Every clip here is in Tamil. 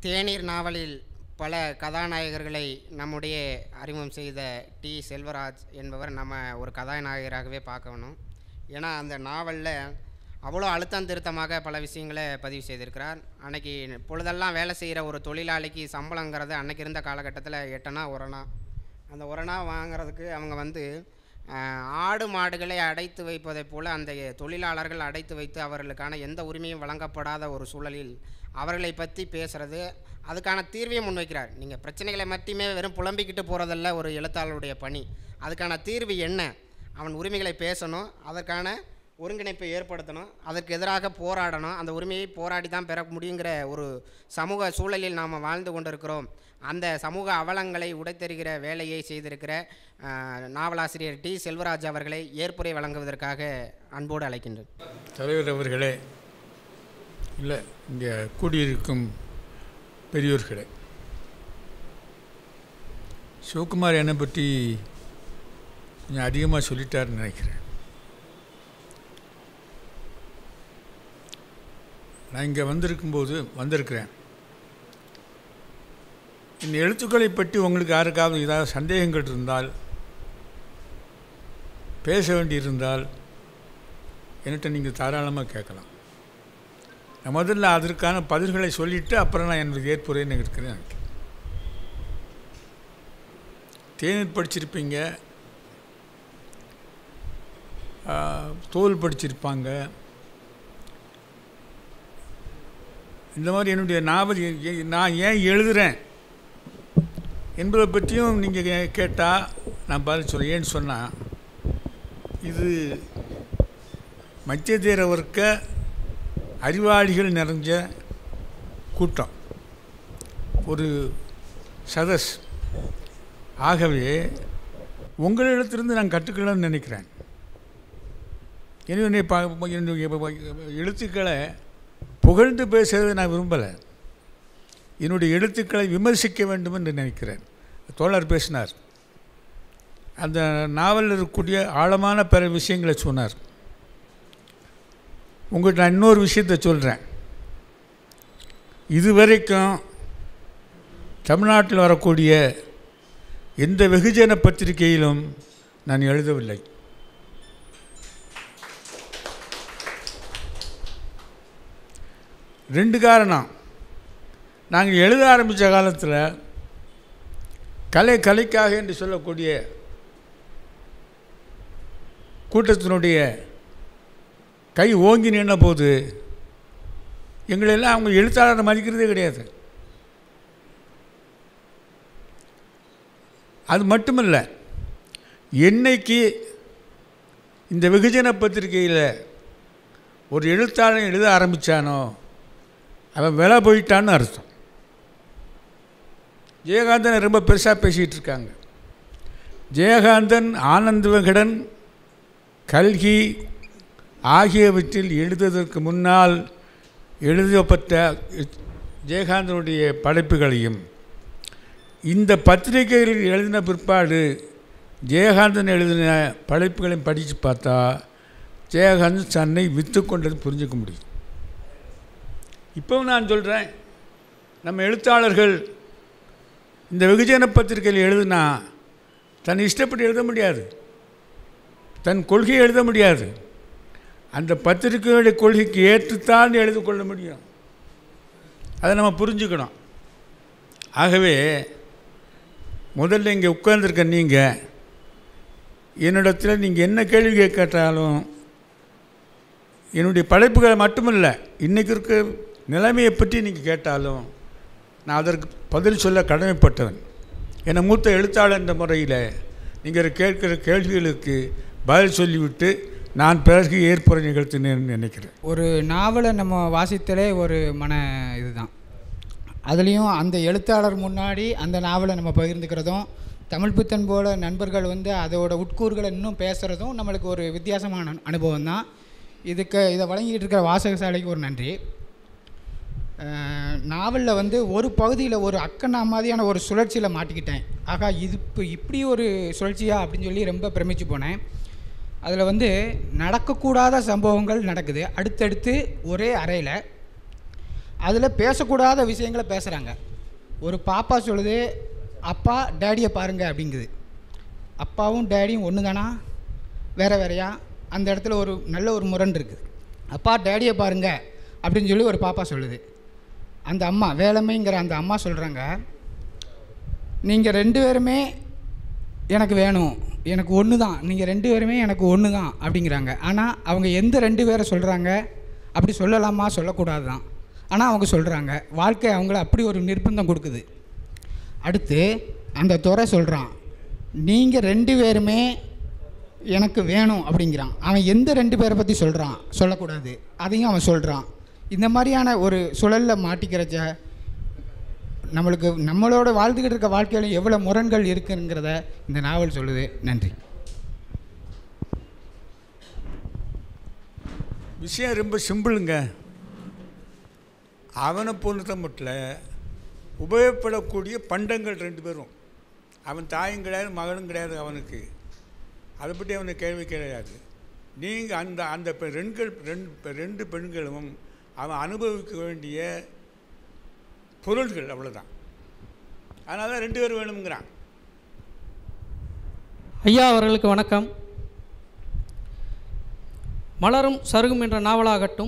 தேநீர் நாவலில் பல கதாநாயகர்களை நம்முடைய அறிமுகம் செய்த டி செல்வராஜ் என்பவர் நம்ம ஒரு கதாநாயகராகவே பார்க்கணும் ஏன்னா அந்த நாவலில் அவ்வளோ அழுத்தம் திருத்தமாக பல விஷயங்களை பதிவு செய்திருக்கிறார் அன்னைக்கு பொழுதெல்லாம் வேலை செய்கிற ஒரு தொழிலாளிக்கு சம்பளங்கிறது அன்னைக்கு இருந்த காலகட்டத்தில் எட்டனா ஒரணா அந்த ஒரணா வாங்குறதுக்கு அவங்க வந்து ஆஹ், ஆடு மாடுகளை அடைத்து வைப்பதைப் போல அந்த தொழிலாளர்கள் அடைத்து வைத்து அவர்களுக்கான எந்த உரிமையும் வழங்கப்படாத ஒரு சூழலில் அவர்களை பற்றி பேசுகிறது அதுக்கான தீர்வையும் முன்வைக்கிறார் நீங்கள் பிரச்சனைகளை மட்டுமே வெறும் புலம்பிக்கிட்டு போகிறதல்ல ஒரு எழுத்தாளருடைய பணி அதுக்கான தீர்வு என்ன அவன் உரிமைகளை பேசணும் அதற்கான ஒருங்கிணைப்பை ஏற்படுத்தணும் அதற்கு எதிராக போராடணும் அந்த உரிமையை போராடி தான் பெற முடியுங்கிற ஒரு சமூக சூழலில் நாம் வாழ்ந்து கொண்டிருக்கிறோம் அந்த சமூக அவலங்களை உடைத்தெறிகிற வேலையை செய்திருக்கிற ஆஹ், நாவலாசிரியர் டி செல்வராஜ் அவர்களை ஏற்புரை வழங்குவதற்காக அன்போடு அழைக்கின்றேன் தலைவர் அவர்களே இல்லை இங்கே கூடியிருக்கும் பெரியோர்களே சிவகுமார் என்னை பற்றி கொஞ்சம் அதிகமாக சொல்லிட்டாருன்னு நினைக்கிறேன் நான் இங்கே வந்திருக்கும்போது வந்திருக்கிறேன் இந்த எழுத்துக்களை பற்றி உங்களுக்கு யாருக்காவது ஏதாவது சந்தேகங்கள் இருந்தால் பேச வேண்டியிருந்தால் என்கிட்ட நீங்கள் தாராளமாக கேட்கலாம் நான் முதல்ல அதற்கான பதில்களை சொல்லிவிட்டு அப்புறம் நான் என்னுடைய ஏற்புரைன்னு இருக்கிறேன் தேநீர் படிச்சிருப்பீங்க ஆ, தோல் படிச்சிருப்பாங்க இந்த மாதிரி என்னுடைய நாவல் எ- எ- நான் ஏன் எழுதுகிறேன் என்பதை பற்றியும் நீங்கள் கேட்டால் நான் பதில் சொல்ல ஏன்னு சொன்னால் இது மத்திய வர்க்க அறிவாளிகள் நிறைஞ்ச கூட்டம் ஒரு சதஸ் ஆகவே உங்களிடத்திலிருந்து நான் கற்றுக்கலாம்னு நினைக்கிறேன் என்னுடைய ப என்னுடைய ப- ப- எழுத்துக்களை புகழ்ந்து பேசுறதை நான் விரும்பலை என்னுடைய எழுத்துக்களை விமர்சிக்க வேண்டும் என்று நினைக்கிறேன் தோழர் பேசினார் அந்த நாவலில் இருக்கக்கூடிய ஆழமான பிற விஷயங்களை சொன்னார் உங்கள்கிட்ட நான் இன்னொரு விஷயத்தை சொல்கிறேன் இதுவரைக்கும் தமிழ்நாட்டில் வரக்கூடிய எந்த வெகுஜன பத்திரிகையிலும் நான் எழுதவில்லை ரெண்டு காரணம் நாங்கள் எழுத ஆரம்பித்த காலத்தில் கலை கலைக்காக என்று சொல்லக்கூடிய கூட்டத்தினுடைய கை ஓங்கி நின்ன போது எங்களெல்லாம் அவங்க எழுத்தாளரை மதிக்கிறதே கிடையாது அது மட்டுமல்ல என்னைக்கு இந்த வெகுஜன பத்திரிகையில் ஒரு எழுத்தாளன் எழுத ஆரம்பித்தானோ அவன் விலை போயிட்டான்னு அர்த்தம் ஜெயகாந்தனை ரொம்ப பெருசாக பேசிகிட்டு இருக்காங்க ஜெயகாந்தன் ஆனந்த விகடன் கல்கி ஆகியவற்றில் எழுதுவதற்கு முன்னால் எழுதப்பட்ட ஜெயகாந்தனுடைய படைப்புகளையும் இந்த பத்திரிகைகளில் எழுதின பிற்பாடு ஜெயகாந்தன் எழுதின படைப்புகளையும் படித்து பார்த்தா ஜெயகாந்தன் தன்னை விற்று கொண்டது புரிஞ்சுக்க முடியும் இப்போவும் நான் சொல்கிறேன் நம்ம எழுத்தாளர்கள் இந்த வெகுஜன பத்திரிகையில் எழுதுனா தன் இஷ்டப்பட்டு எழுத முடியாது தன் கொள்கையை எழுத முடியாது அந்த பத்திரிகையுடைய கொள்கைக்கு ஏற்றுத்தான் எழுதி கொள்ள முடியும் அதை நம்ம புரிஞ்சுக்கணும் ஆகவே முதல்ல இங்கே உட்கார்ந்துருக்க நீங்கள் என்னிடத்தில் நீங்கள் என்ன கேள்வி கேட்டாலும் என்னுடைய படைப்புகளை மட்டுமல்ல இன்றைக்கி இருக்க நிலைமையை பற்றி நீங்கள் கேட்டாலும் நான் அதற்கு பதில் சொல்ல கடமைப்பட்டவன் என்னை மூத்த எழுத்தாளர் என்ற முறையில் நீங்கள் கேட்கிற கேள்விகளுக்கு பதில் சொல்லிவிட்டு நான் பிறகு ஏற்புரை நிகழ்த்தினேன்னு நினைக்கிறேன் ஒரு நாவலை நம்ம வாசித்தாலே ஒரு மன இதுதான் அதுலேயும் அந்த எழுத்தாளர் முன்னாடி அந்த நாவலை நம்ம பகிர்ந்துக்கிறதும் தமிழ் புத்தன் போல நண்பர்கள் வந்து அதோட உட்கூறுகளை இன்னும் பேசுகிறதும் நம்மளுக்கு ஒரு வித்தியாசமான அனுபவம் தான் இதுக்கு இதை வழங்கிட்டு இருக்கிற வாசகசாலைக்கு ஒரு நன்றி நாவலில் வந்து ஒரு பகுதியில் ஒரு அக்கண்ணா மாதிரியான ஒரு சுழற்சியில் மாட்டிக்கிட்டேன் ஆகா இது இப்போ இப்படி ஒரு சுழற்சியா அப்படின்னு சொல்லி ரொம்ப பிரமிச்சு போனேன் அதில் வந்து நடக்கக்கூடாத சம்பவங்கள் நடக்குது அடுத்தடுத்து ஒரே அறையில் அதில் பேசக்கூடாத விஷயங்களை பேசுகிறாங்க ஒரு பாப்பா சொல்லுது அப்பா டேடியை பாருங்க அப்படிங்குது அப்பாவும் டேடியும் ஒன்று தானா வேற வேறையா அந்த இடத்துல ஒரு நல்ல ஒரு முரண் இருக்குது அப்பா டேடியை பாருங்க அப்படின்னு சொல்லி ஒரு பாப்பா சொல்லுது அந்த அம்மா வேலைமைங்கிற அந்த அம்மா சொல்கிறாங்க நீங்கள் ரெண்டு பேருமே எனக்கு வேணும் எனக்கு ஒன்று தான் நீங்கள் ரெண்டு பேருமே எனக்கு ஒன்று தான் அப்படிங்கிறாங்க ஆனால் அவங்க எந்த ரெண்டு பேரை சொல்கிறாங்க அப்படி சொல்லலாமா சொல்லக்கூடாது தான் ஆனால் அவங்க சொல்கிறாங்க வாழ்க்கை அவங்கள அப்படி ஒரு நிர்பந்தம் கொடுக்குது அடுத்து அந்த துறை சொல்கிறான் நீங்கள் ரெண்டு பேருமே எனக்கு வேணும் அப்படிங்கிறான் அவன் எந்த ரெண்டு பேரை பற்றி சொல்கிறான் சொல்லக்கூடாது அதையும் அவன் சொல்கிறான் இந்த மாதிரியான ஒரு சுழலில் மாட்டிக்கிறச்ச நம்மளுக்கு நம்மளோட வாழ்ந்துக்கிட்டு இருக்க வாழ்க்கையில எவ்வளோ முரண்கள் இருக்குங்கிறத இந்த நாவல் சொல்லுது நன்றி விஷயம் ரொம்ப சிம்பிளுங்க அவனை பொறுத்த மட்டும் உபயோகப்படக்கூடிய பண்டங்கள் ரெண்டு பேரும் அவன் தாயும் கிடையாது மகனும் கிடையாது அவனுக்கு அதை பற்றி அவனுக்கு கேள்வி கிடையாது நீங்கள் அந்த அந்த பெ- ரெண்கள் ரெண்டு பெ- ரெண்டு பெண்களும் அவன் அனுபவிக்க வேண்டிய பொருள்கள் அவ்வளோதான் அதனால தான் ரெண்டு பேர் வேணுங்கிறான் ஐயா அவர்களுக்கு வணக்கம் மலரும் சருகும் என்ற நாவலாகட்டும்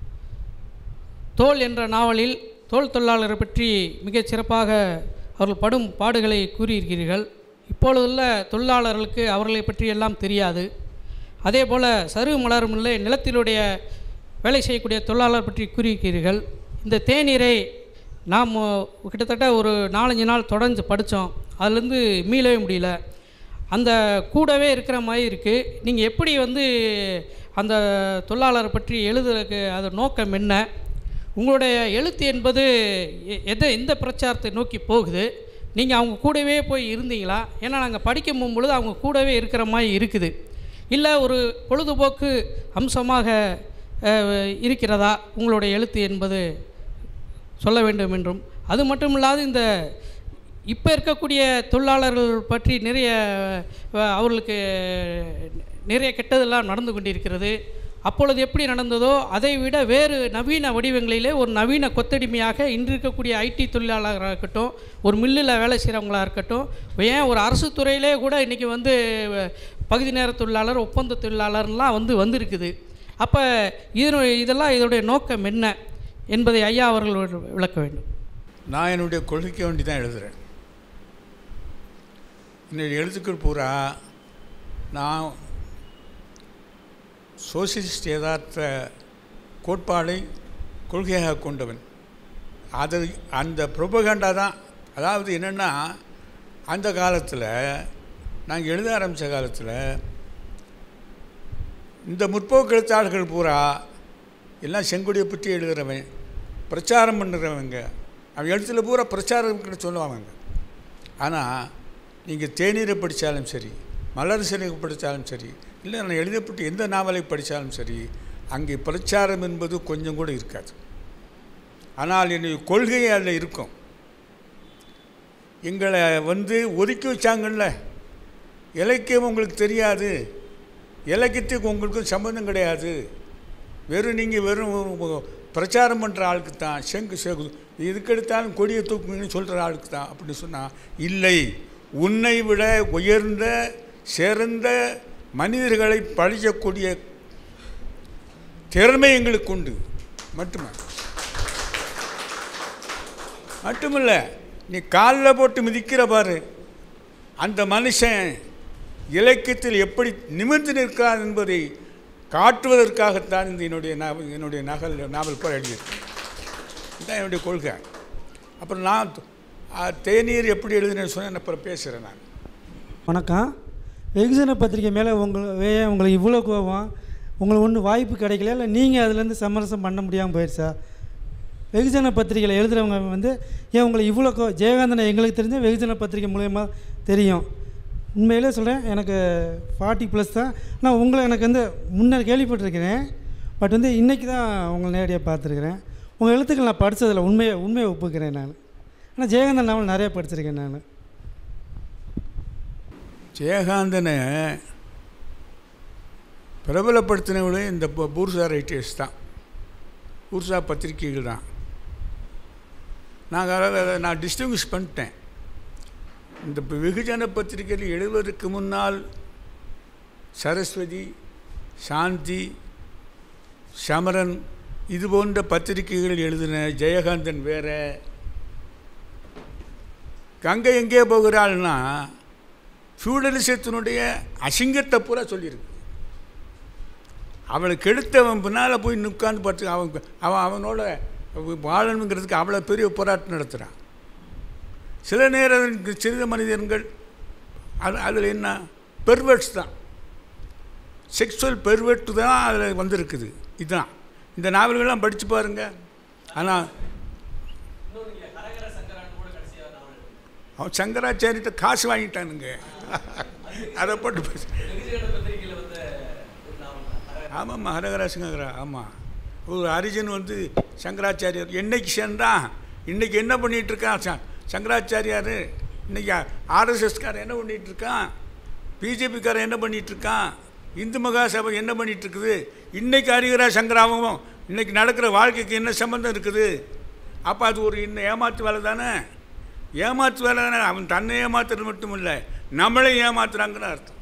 தோல் என்ற நாவலில் தோல் தொழிலாளரை பற்றி மிகச் சிறப்பாக அவர்கள் படும் பாடுகளை கூறியிருக்கிறீர்கள் இப்பொழுதுள்ள தொழிலாளர்களுக்கு அவர்களை பற்றி எல்லாம் தெரியாது அதே போல் சருகு மலரும் இல்லை நிலத்தினுடைய வேலை செய்யக்கூடிய தொழிலாளர் பற்றி கூறியிருக்கிறீர்கள் இந்த தேநீரை நாம் கிட்டத்தட்ட ஒரு நாலஞ்சு நாள் தொடர்ந்து படித்தோம் அதுலேருந்து மீளவே முடியல அந்த கூடவே இருக்கிற மாதிரி இருக்குது நீங்கள் எப்படி வந்து அந்த தொழிலாளரை பற்றி எழுதுறதுக்கு அது நோக்கம் என்ன உங்களுடைய எழுத்து என்பது எ- எதை எந்த பிரச்சாரத்தை நோக்கி போகுது நீங்கள் அவங்க கூடவே போய் இருந்தீங்களா ஏன்னா நாங்கள் படிக்க போகும்பொழுது அவங்க கூடவே இருக்கிற மாதிரி இருக்குது இல்லை ஒரு பொழுதுபோக்கு அம்சமாக அஹ், இருக்கிறதா உங்களுடைய எழுத்து என்பது சொல்ல வேண்டும் என்றும் அது மட்டும் இல்லாது இந்த இப்போ இருக்கக்கூடிய தொழிலாளர்கள் பற்றி நிறைய அஹ், அவர்களுக்கு நிறைய கெட்டதெல்லாம் நடந்து கொண்டிருக்கிறது அப்பொழுது எப்படி நடந்ததோ அதை விட வேறு நவீன வடிவங்களிலே ஒரு நவீன கொத்தடிமையாக இன்று இருக்கக்கூடிய ஐடி தொழிலாளராக இருக்கட்டும் ஒரு மில்லில் வேலை செய்கிறவங்களா இருக்கட்டும் ஏன் ஒரு அரசு துறையிலே கூட இன்றைக்கி வந்து அஹ், பகுதி நேர தொழிலாளர் ஒப்பந்த தொழிலாளர்லாம் வந்து வந்திருக்குது அப்போ இது இதெல்லாம் இதோடைய நோக்கம் என்ன என்பதை ஐயா அவர்கள் விளக்க வேண்டும் நான் என்னுடைய கொள்கைக்கு வேண்டி தான் எழுதுகிறேன் என்னுடைய எழுத்துக்கள் பூரா நான் சோசியலிஸ்ட் யதார்த்த கோட்பாடை கொள்கையாக கொண்டவன் அது அந்த ப்ரொபகண்டா தான் அதாவது என்னென்னா அந்த காலத்தில் நாங்கள் எழுத ஆரம்பித்த காலத்தில் இந்த முற்போக்கு எழுத்தாளர்கள் பூரா எல்லாம் செங்கொடியை பற்றி எழுதுகிறவன் பிரச்சாரம் பண்ணுறவங்க அவன் எழுத்துல பூரா பிரச்சாரம் சொல்லுவாங்க ஆனால் நீங்கள் தேநீரை படித்தாலும் சரி மலர் சிலை படித்தாலும் சரி இல்லை நான் எழுதப்பட்ட எந்த நாவலை படித்தாலும் சரி அங்கே பிரச்சாரம் என்பது கொஞ்சம் கூட இருக்காது ஆனால் என்னுடைய கொள்கை அதில் இருக்கும் எங்களை வந்து ஒதுக்கி வச்சாங்கல்ல இலக்கியம் உங்களுக்கு தெரியாது இலக்கியத்துக்கு உங்களுக்கும் சம்மந்தம் கிடையாது வெறும் நீங்கள் வெறும் பிரச்சாரம் பண்ணுற ஆளுக்கு தான் செங்கு செகு இதுக்கெடுத்தாலும் கொடியை தூக்குங்கன்னு சொல்கிற ஆளுக்கு தான் அப்படின்னு சொன்னால் இல்லை உன்னை விட உயர்ந்த சிறந்த மனிதர்களை பழிக்கக்கூடிய திறமை எங்களுக்கு உண்டு மட்டுமே மட்டுமில்ல நீ காலில் போட்டு மிதிக்கிற பாரு அந்த மனுஷன் இலக்கியத்தில் எப்படி நிமிர்ந்து நிற்கிறான் என்பதை காட்டுவதற்காகத்தான் இந்த என்னுடைய நாவல் என்னுடைய நகல் நாவல் கூட எழுதியிருக்கேன் இதுதான் என்னுடைய கொள்கை அப்புறம் நான் ஆ, தேநீர் எப்படி எழுதினேன்னு சொன்னேன் அப்புறம் பேசுகிறேன் நான் வணக்கம் வெகுஜன பத்திரிக்கை மேலே உங்கள் ஏன் உங்களுக்கு இவ்வளோ கோபம் உங்களுக்கு ஒன்றும் வாய்ப்பு கிடைக்கல இல்லை நீங்கள் அதுலேருந்து சமரசம் பண்ண முடியாமல் போயிடுச்சா வெகுஜன பத்திரிகையில் எழுதுகிறவங்க வந்து ஏன் உங்களை இவ்வளோ கோ ஜெயகாந்தனை எங்களுக்கு தெரிஞ்ச வெகுஜன பத்திரிக்கை மூலயமா தெரியும் உண்மையிலே சொல்கிறேன் எனக்கு ஃபார்ட்டி ப்ளஸ் தான் நான் உங்களை எனக்கு வந்து முன்னர் கேள்விப்பட்டிருக்கிறேன் பட் வந்து இன்றைக்கி தான் உங்களை நேரடியாக பார்த்துருக்குறேன் உங்கள் எழுத்துக்கள் நான் படித்ததில்ல உண்மையை உண்மையை ஒப்புக்கிறேன் நான் ஆனால் ஜெயகாந்தன் நாவல் நிறைய படிச்சிருக்கேன் நான் ஜெயகாந்தனை பிரபலப்படுத்தினவங்களே இந்த ப- பூர்சா ரைட்டர்ஸ் தான் பூர்சா பத்திரிகைகள் தான் நாங்கள் அதை நான் டிஸ்டிங்விஷ் பண்ணிட்டேன் இந்த வெகுஜன பத்திரிகையில் எழுதுவதற்கு முன்னால் சரஸ்வதி சாந்தி சமரன் இது போன்ற பத்திரிகைகள் எழுதின ஜெயகாந்தன் வேற கங்கை எங்கே போகிறாள்னா ஃபியூடலிசத்தினுடைய அசிங்கத்தை பூரா சொல்லியிருக்கு அவளை கெடுத்தவன் பின்னால் போய் உட்காந்து பார்த்து அவன் அவன் அவனோட வாழணுங்கிறதுக்கு அவ்வளோ பெரிய போராட்டம் நடத்துகிறான் சில நேரம் சிறிய மனிதர்கள் அது அதில் என்ன பெர்வெர்ட்ஸ் தான் செக்ஷுவல் பெர்வெர்ட் தான் அதில் வந்திருக்குது இதுதான் இந்த நாவல்கள்லாம் படித்து பாருங்கள் ஆனால் அவன் சங்கராச்சாரிட்ட காசு வாங்கிட்டானுங்க அதை போட்டு பேச ஆமாம்மா ஹரஹரா சங்கரா ஆமாம் ஒரு ஹரிஜன் வந்து சங்கராச்சாரியார் என்னைக்கு சேர்ந்தான் இன்றைக்கி என்ன பண்ணிகிட்டு இருக்கான் ச சங்கராச்சாரியார் இன்றைக்கி ஆர்எஸ்எஸ்காரன் என்ன பண்ணிகிட்டு இருக்கான் பிஜேபிக்காரன் என்ன பண்ணிகிட்டு இருக்கான் இந்து மகாசபை என்ன பண்ணிகிட்டு இருக்குது இன்றைக்கி ஹரிஹரா சங்கராவும் இன்றைக்கி நடக்கிற வாழ்க்கைக்கு என்ன சம்மந்தம் இருக்குது அப்போ அது ஒரு இன்னும் ஏமாத்து வேலை தானே ஏமாத்து வேலை தானே அவன் தன்னை ஏமாத்துறது மட்டும் இல்லை நம்மளே ஏமாத்துறாங்கன்னு அர்த்தம்